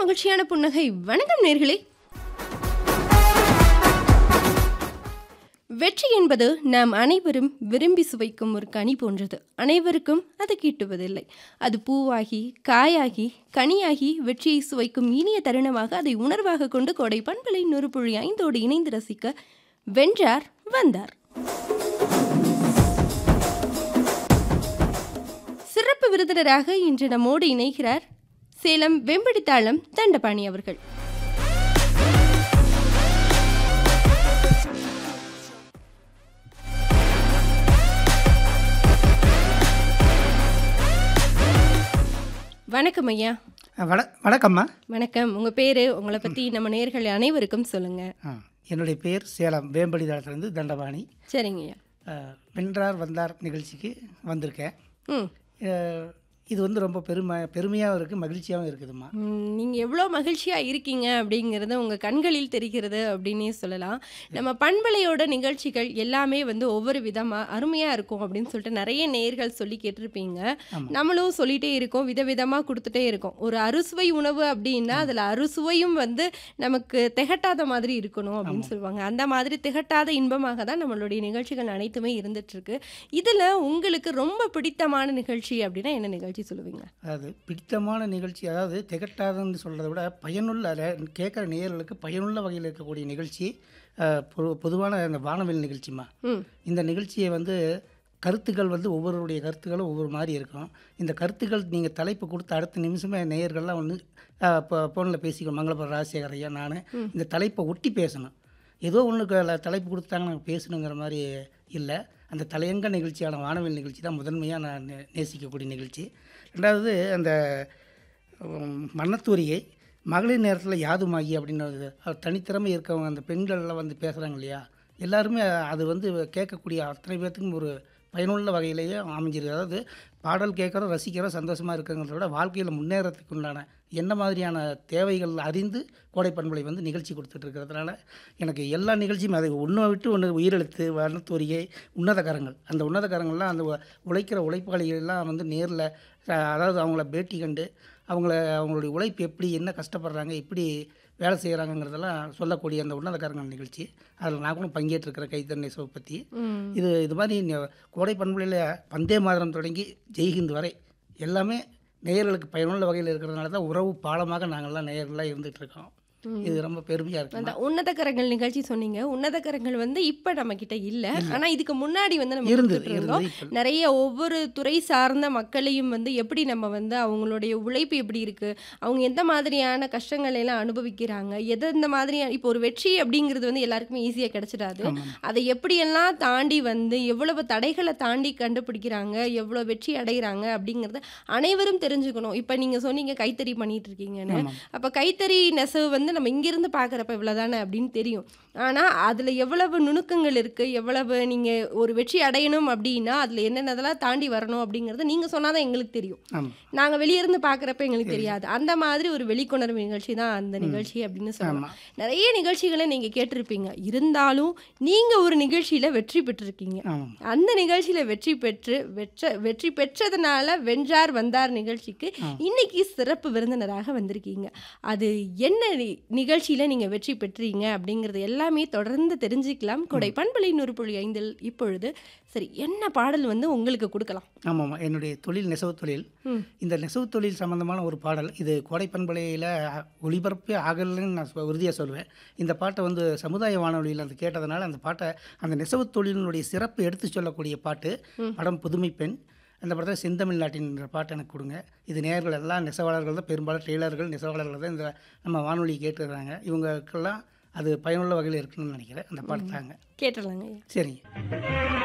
மகிழ்ச்சியான புன்னகை வணக்கம் நேர்களே வெற்றி என்பது நாம் அனைவரும் விரும்பி சுவைக்கும் ஒரு கனி போன்றது அனைவருக்கும் அது கிட்டுவதில்லை அது பூவாகி காயாகி கனியாகி வெற்றியை சுவைக்கும் இனிய தருணமாக அதை உணர்வாக கொண்டு கோடை பண்பலை நொறுப்புழி ஐந்தோடு இணைந்து ரசிக்க வென்றார் வந்தார் சிறப்பு விருந்தினராக இன்று நம்மோடு இணைகிறார் சேலம் வெம்படித்தாளம் தண்டபாணி அவர்கள் வணக்கம் ஐயா வண வணக்கம்மா வணக்கம் உங்க பேரு உங்களை பத்தி நம்ம நேர்கள் அனைவருக்கும் சொல்லுங்க ஆ, என்னுடைய பேர் சேலம் வேம்படி தளத்திலிருந்து தண்டபாணி சரிங்க ஐயா ஆ, வென்றார் வந்தார் நிகழ்ச்சிக்கு வந்திருக்கேன் ம் ஆ, இது வந்து ரொம்ப பெருமை பெருமையாகவும் இருக்குது மகிழ்ச்சியாகவும் இருக்குதும்மா ம், நீங்க எவ்வளோ மகிழ்ச்சியா இருக்கீங்க அப்படிங்கிறது உங்க கண்களில் தெரிகிறது அப்படின்னே சொல்லலாம் நம்ம பண்பலையோட நிகழ்ச்சிகள் எல்லாமே வந்து ஒவ்வொரு விதமா அருமையா இருக்கும் அப்படின்னு சொல்லிட்டு நிறைய நேர்கள் சொல்லி கேட்டிருப்பீங்க ஆமா. நம்மளும் சொல்லிட்டே இருக்கோம் விதவிதமா கொடுத்துட்டே இருக்கோம் ஒரு அறுசுவை உணவு அப்படின்னா அதுல அறுசுவையும் வந்து நமக்கு திகட்டாத மாதிரி இருக்கணும் அப்படின்னு சொல்லுவாங்க அந்த மாதிரி திகட்டாத இன்பமாக தான் நம்மளுடைய நிகழ்ச்சிகள் அனைத்துமே இருந்துட்டு இருக்கு இதுல உங்களுக்கு ரொம்ப பிடித்தமான நிகழ்ச்சி அப்படின்னா என்ன நிகழ்ச்சி சொல்லுவீங்க அதாவது பிடித்தமான நிகழ்ச்சி அதாவது திகட்டாதுன்னு சொல்கிறத விட பயனுள்ள கேட்குற நேயர்களுக்கு பயனுள்ள வகையில் இருக்கக்கூடிய நிகழ்ச்சி ஆ, பொது பொதுவான அந்த வானவில் நிகழ்ச்சிம்மா ம் இந்த நிகழ்ச்சியை வந்து கருத்துக்கள் வந்து ஒவ்வொருடைய கருத்துக்களும் ஒவ்வொரு மாதிரி இருக்கும் இந்த கருத்துக்கள் நீங்கள் தலைப்பு கொடுத்த அடுத்த நிமிஷமே நேயர்கள்லாம் ஒன்று இப்போ ஃபோனில் பேசிக்கணும் மங்களபுரம் ராஜசேகர் ஐயா நான் இந்த தலைப்பை ஒட்டி பேசணும் ஏதோ ஒன்று தலைப்பு கொடுத்தாங்க நாங்கள் பேசணுங்கிற மாதிரி இல்லை அந்த தலையங்க நிகழ்ச்சியான வானவில் நிகழ்ச்சி தான் முதன்மையாக நான் நே- நேசிக்கக்கூடிய நிகழ்ச்சி ரெண்டாவது அந்த உம், மன்னத்தூரியை மகளிர் நேரத்தில் யாதுமாகி அப்படின்னு ஒரு தனித்திறமை இருக்கவங்க அந்த பெண்கள்லாம் வந்து பேசுகிறாங்க இல்லையா எல்லாருமே அது வந்து கேட்கக்கூடிய அத்தனை பேர்த்துக்கும் ஒரு பயனுள்ள வகையிலேயே அமைஞ்சிருக்கு அதாவது பாடல் கேட்குறோம் ரசிக்கிறோம் சந்தோஷமாக இருக்குங்கிறத விட வாழ்க்கையில் முன்னேறத்துக்கு உண்டான என்ன மாதிரியான தேவைகள் அறிந்து கோடை பண்பலை வந்து நிகழ்ச்சி கொடுத்துட்டு இருக்கிறதுனால எனக்கு எல்லா நிகழ்ச்சியும் அது ஒன்றை விட்டு ஒன்று உயிரெழுத்து வனத்தூரியை உன்னதகரங்கள் அந்த உன்னதகரங்கள்லாம் அந்த உ- உழைக்கிற உழைப்பாளிகள் எல்லாம் வந்து நேரில் அதாவது அவங்கள பேட்டி கண்டு அவங்கள அவங்களுடைய உழைப்பு எப்படி என்ன கஷ்டப்படுறாங்க எப்படி வேலை செய்கிறாங்கங்கிறதெல்லாம் சொல்லக்கூடிய அந்த உன்னதக்காரங்கள் நிகழ்ச்சி அதில் நான் கூட பங்கேற்றிருக்கிற கைத்தன்னை சோ பற்றி ம் இது இது மாதிரி ந- கோடை பண்புகளில் பந்தே மாதரம் தொடங்கி ஜெய்ஹிந்த் வரை எல்லாமே நேயர்களுக்கு பயனுள்ள வகையில் இருக்கிறதுனால தான் உறவு பாலமாக நாங்கள்லாம் நேயர்களாக இருந்துகிட்டு இருக்கோம் இது ரொம்ப பெருமையாக இருக்கு அந்த உன்னதக்கரங்கள் நிகழ்ச்சி சொன்னீங்க உன்னதக்கரங்கள் வந்து இப்ப நம்ம கிட்ட இல்ல ஆனா இதுக்கு முன்னாடி வந்து நம்ம இருந்தது கொடுத்துட்டு இருந்தோம் இருந்தது இப்போ நிறைய ஒவ்வொரு துறை சார்ந்த மக்களையும் வந்து எப்படி நம்ம வந்து அவங்களுடைய உழைப்பு எப்படி இருக்கு அவங்க எந்த மாதிரியான கஷ்டங்களை எல்லாம் அனுபவிக்கிறாங்க எது இந்த மாதிரியான இப்போ ஒரு வெற்றி அப்படிங்கிறது வந்து எல்லாருக்குமே ஈஸியா கிடைச்சிடாது ஆமாம் அதை எப்படியெல்லாம் தாண்டி வந்து எவ்வளவு தடைகளை தாண்டி கண்டுபிடிக்கிறாங்க எவ்வளவு வெற்றி அடைகிறாங்க அப்படிங்கறத அனைவரும் தெரிஞ்சுக்கணும் இப்ப நீங்க சொன்னீங்க கைத்தறி பண்ணிட்டு இருக்கீங்கன்னு ஆமாம் அப்போ கைத்தறி நெசவு வந்து நம்ம இங்கிருந்து பார்க்குறப்ப இவ்வளோதானே அப்படின்னு தெரியும் ஆனால் அதில் எவ்வளவு நுணுக்கங்கள் இருக்குது எவ்வளவு நீங்கள் ஒரு வெற்றி அடையணும் அப்படின்னா அதில் என்னென்னதெல்லாம் தாண்டி வரணும் அப்படிங்கிறது நீங்கள் சொன்னாதான் எங்களுக்கு தெரியும் ஆமாம் நாங்கள் வெளியிருந்து பார்க்குறப்ப எங்களுக்கு தெரியாது அந்த மாதிரி ஒரு வெளிக்கொணர்வு நிகழ்ச்சி தான் அந்த நிகழ்ச்சி அப்படின்னு சொல்லலாம் ஆமாம் நிறைய நிகழ்ச்சிகளை நீங்கள் கேட்டிருப்பீங்க இருந்தாலும் நீங்கள் ஒரு நிகழ்ச்சியில் வெற்றி பெற்றிருக்கீங்க ஆமாம் அந்த நிகழ்ச்சியில வெற்றி பெற்று வெற்ற வெற்றி பெற்றதுனால வென்றார் வந்தார் நிகழ்ச்சிக்கு இன்னைக்கு சிறப்பு விருந்தினராக வந்திருக்கீங்க அது என்ன நி- நிகழ்ச்சியில நீங்க வெற்றி பெற்றீங்க அப்படிங்கறது எல்லாமே தொடர்ந்து தெரிஞ்சுக்கலாம் கொடை பண்பலை நூறு புள்ளி ஐந்தில் இப்பொழுது சரி என்ன பாடல் வந்து உங்களுக்கு கொடுக்கலாம் ஆமாம் என்னுடைய தொழில் நெசவு தொழில் ம். இந்த நெசவு தொழில் சம்மந்தமான ஒரு பாடல் இது கோடை பண்பலையில் ஒளிபரப்பே ஆகலைன்னு நான் உறுதியாக சொல்லுவேன் இந்த பாட்டை வந்து சமுதாய வானொலியில் அந்த கேட்டதுனால அந்த பாட்டை அந்த நெசவு தொழிலினுடைய சிறப்பு எடுத்து சொல்லக்கூடிய பாட்டு படம் புதுமை பெண் அந்த படத்தில் செந்தமிழ் நாட்டின்ற பாட்டு எனக்கு கொடுங்க இது நேர்கள் எல்லாம் நெசவாளர்கள் தான் பெரும்பாலும் டெய்லர்கள் நெசவாளர்கள் தான் இந்த நம்ம வானொலி கேட்டுருக்காங்க இவங்களுக்கெல்லாம் அது பயனுள்ள வகையில் இருக்குன்னு நினைக்கிறேன் அந்த பாட்டு தாங்க கேட்டுடலாங்க ஐயா. சரிங்க